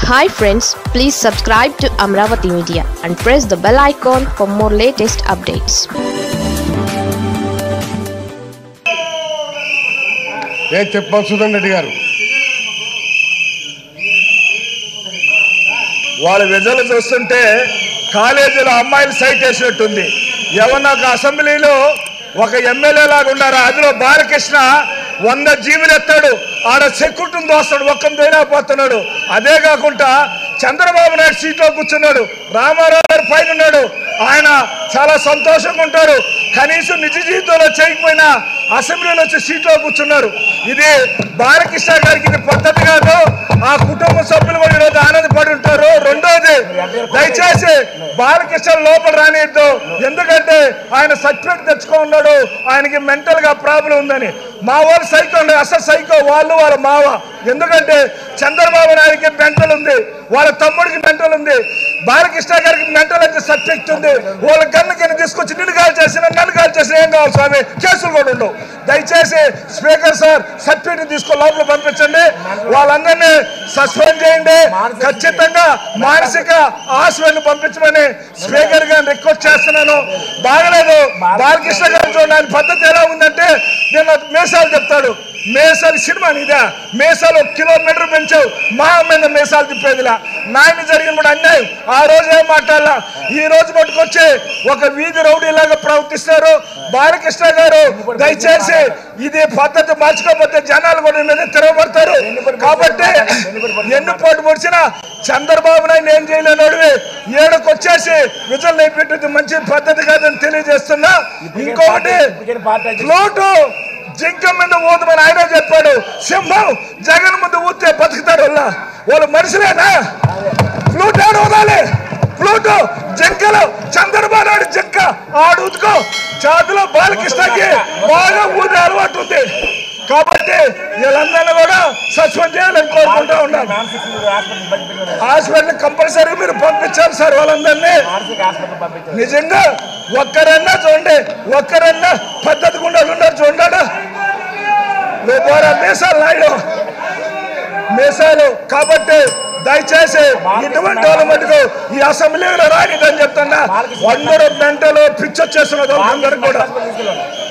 hi friends please subscribe to Amaravati media and press the bell icon for more latest updates ఏం చెప్పాలి సుధన్ రెడ్డి గారు వాళ్ళ విజలు చూస్తుంటే కాలేజీలో అమ్మాయిలు సైట్ వేసినట్టుంది ఎవరన్నా ఒక అసెంబ్లీలో ఒక ఎమ్మెల్యే లాగా ఉన్నారు అందులో బాలకృష్ణ వంద జీవులు ఎత్తాడు ఆడ సెక్యూరిటీని దోస్తాడు ఒక్కని పోతున్నాడు అదే కాకుండా చంద్రబాబు నాయుడు సీట్లో కూర్చున్నాడు రామారావు గారు పైన ఉన్నాడు ఆయన చాలా సంతోషంగా ఉంటారు కనీసం నిజ జీవితంలో చేయకపోయినా అసెంబ్లీలో వచ్చి సీట్లో కూర్చున్నారు ఇది బాలకృష్ణ గారికి ఇది పద్ధతి కాదు ఆ కుటుంబ సభ్యులు కూడా ఈరోజు ఆనందపడి ఉంటారు రెండోది దయచేసి బాలకృష్ణ లోపల రానియద్దు ఎందుకంటే ఆయన సర్టిఫికేట్ తెచ్చుకో ఉన్నాడు ఆయనకి మెంటల్ గా ప్రాబ్లం ఉందని మా వాళ్ళు సైకో ఉండే అసలు సైకో వాళ్ళు వాళ్ళ మావ ఎందుకంటే చంద్రబాబు నాయుడికి మెంటల్ ఉంది వాళ్ళ తమ్ముడికి మెంటల్ ఉంది బాలకృష్ణ గారికి మెంటల్ అయితే సబ్జెక్ట్ ఉంది వాళ్ళ గన్ను కింద తీసుకొచ్చి నిన్ను కాల్ చేసిన నన్ను కాల్ చేసిన ఏం కావాలి స్వామి కేసులు కూడా ఉండవు దయచేసి స్పీకర్ సార్ సర్టిఫికేట్ తీసుకొని లోపల పంపించండి వాళ్ళందరినీ సస్పెండ్ చేయండి ఖచ్చితంగా మానసిక హాస్పిటల్ పంపించమని స్పీకర్ గారిని రిక్వెస్ట్ చేస్తున్నాను బాగలేదు బాలకృష్ణ గారు చూడండి ఆయన పద్ధతి ఎలా ఉందంటే నేను మేసాలు చెప్తాడు మేసాలు సినిమా నీదా మేసాలు ఒక కిలోమీటర్ పెంచావు మా మీద మేసాలు తిప్పేదిలా నాయన జరిగిన కూడా అన్యాయం ఆ రోజు ఏం మాట్లాడాల ఈ రోజు పట్టుకొచ్చి ఒక వీధి రౌడీలాగా ప్రవర్తిస్తారు బాలకృష్ణ గారు దయచేసి ఇది పద్ధతి మార్చుకోకపోతే జనాలు కూడా ఈ మీద తిరగబడతారు కాబట్టి ఎన్ని పోటు పొడిచినా చంద్రబాబు నాయుడు ఏం చేయలేనోడివి ఏడుకు వచ్చేసి విజల్ పెట్టింది మంచి పద్ధతి కాదని తెలియజేస్తున్నా ఇంకొకటి ఫ్లోటు జింక మీద ఊదమని ఆయన చెప్పాడు సింహం జగన్ ముందు ఊతే బతుకుతాడు వాళ్ళ వాళ్ళు మనుషులేనా ఫ్లూట్ ఆడు ఊదాలి ఫ్లూట్ జింకలు చంద్రబాబు నాయుడు జింక ఆడు ఊదుకో చేతిలో బాలకృష్ణకి బాగా ఊదే అలవాటు ఉంది కాబట్టి వీళ్ళందరినీ కూడా సస్పెండ్ చేయాలని కోరుకుంటా ఉన్నాను హాస్పిటల్ కంపల్సరీ మీరు పంపించాలి సార్ వాళ్ళందరినీ నిజంగా ఒక్కరన్నా చూడండి ఒక్కరన్నా పద్ధతి గుండా ఉన్నారు చూడండి రేపు మీసాలు నాయుడు మీసాలు కాబట్టి దయచేసి ఇటువంటి వాళ్ళ మటుకు ఈ అసెంబ్లీలో రానిదని చెప్తున్నా అందరూ మెంటలు పిచ్చొచ్చేస్తున్నారు అందరికి కూడా